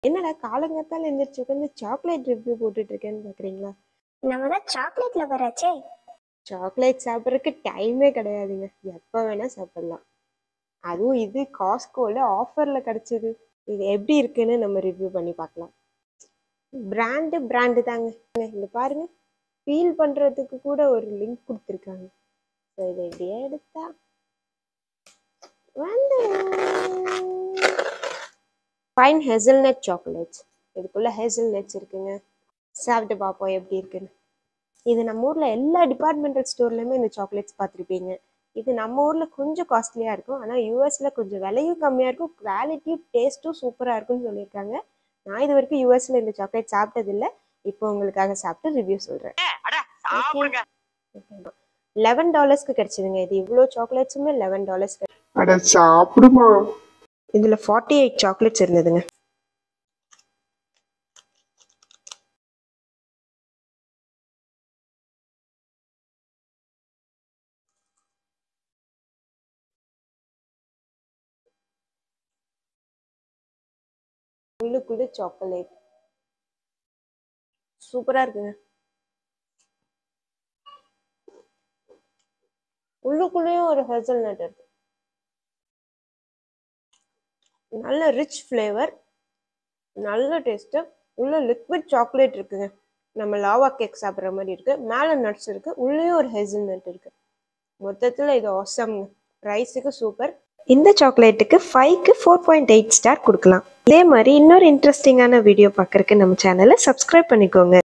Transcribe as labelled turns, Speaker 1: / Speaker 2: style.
Speaker 1: என்னடா காலங்காத்தால எந்திரிச்சு உட்காந்து சாக்லேட் ரிவ்யூ போட்டுட்டு இருக்கேன்னு பாக்குறீங்களா
Speaker 2: நம்ம தான் சாக்லேட் லவர் ஆச்சே
Speaker 1: சாக்லேட் சாப்பிட்றதுக்கு டைமே கிடையாதுங்க எப்போ வேணா சாப்பிடலாம் அதுவும் இது காஸ்கோல ஆஃபர்ல கிடைச்சது இது எப்படி இருக்குன்னு நம்ம ரிவ்யூ பண்ணி பார்க்கலாம் பிராண்டு பிராண்டு தாங்க இங்க பாருங்க ஃபீல் பண்றதுக்கு கூட ஒரு லிங்க் கொடுத்துருக்காங்க ஸோ இதை இப்படியே எடுத்தா வந்து ஃபைன் ஹெசல்நட் சாக்லேட்ஸ் இதுக்குள்ள ஹெசல்நட்ஸ் இருக்குங்க சாப்பிட்டு பார்ப்போம் எப்படி இருக்குன்னு இது நம்ம ஊர்ல எல்லா டிபார்ட்மெண்டல் ஸ்டோர்லயுமே இந்த சாக்லேட்ஸ் பார்த்துருப்பீங்க இது நம்ம ஊர்ல கொஞ்சம் காஸ்ட்லியா இருக்கும் ஆனா யூஎஸ்ல கொஞ்சம் விலையும் கம்மியா இருக்கும் குவாலிட்டியும் டேஸ்ட்டும் சூப்பரா இருக்கும்னு சொல்லியிருக்காங்க நான் இது வரைக்கும் யூஎஸ்ல இந்த சாக்லேட் சாப்பிட்டது இல்ல இப்போ உங்களுக்காக சாப்பிட்டு ரிவ்யூ சொல்றேன் லெவன் டாலர்ஸ்க்கு கிடைச்சதுங்க இது இவ்வளோ சாக்லேட்ஸுமே லெவன் டாலர்ஸ்
Speaker 3: அட சாப்பிடுமா
Speaker 1: இதுல ஃபார்ட்டி எயிட் சாக்லேட்ஸ் இருந்ததுங்க உள்ளுக்குள்ள சாக்லேட் சூப்பரா இருக்குங்க உள்ளுக்குள்ளேயும் ஒரு ஹெசல் நட் இருக்கு நல்ல ரிச் ஃப்ளேவர் நல்ல டேஸ்ட்டு உள்ள லிக்விட் சாக்லேட் இருக்குங்க நம்ம லாவா கேக் சாப்பிட்ற மாதிரி இருக்கு மேலே நட்ஸ் இருக்கு உள்ளேயும் ஒரு ஹெசல் நட் இருக்கு மொத்தத்தில் இது ஆசம்ங்க ப்ரைஸுக்கு சூப்பர் இந்த சாக்லேட்டுக்கு ஃபைவ்க்கு ஃபோர் பாயிண்ட் எயிட் ஸ்டார் கொடுக்கலாம் இதே மாதிரி இன்னொரு இன்ட்ரெஸ்டிங்கான வீடியோ பார்க்கறக்கு நம்ம சேனலை சப்ஸ்கிரைப் பண்ணிக்கோங்க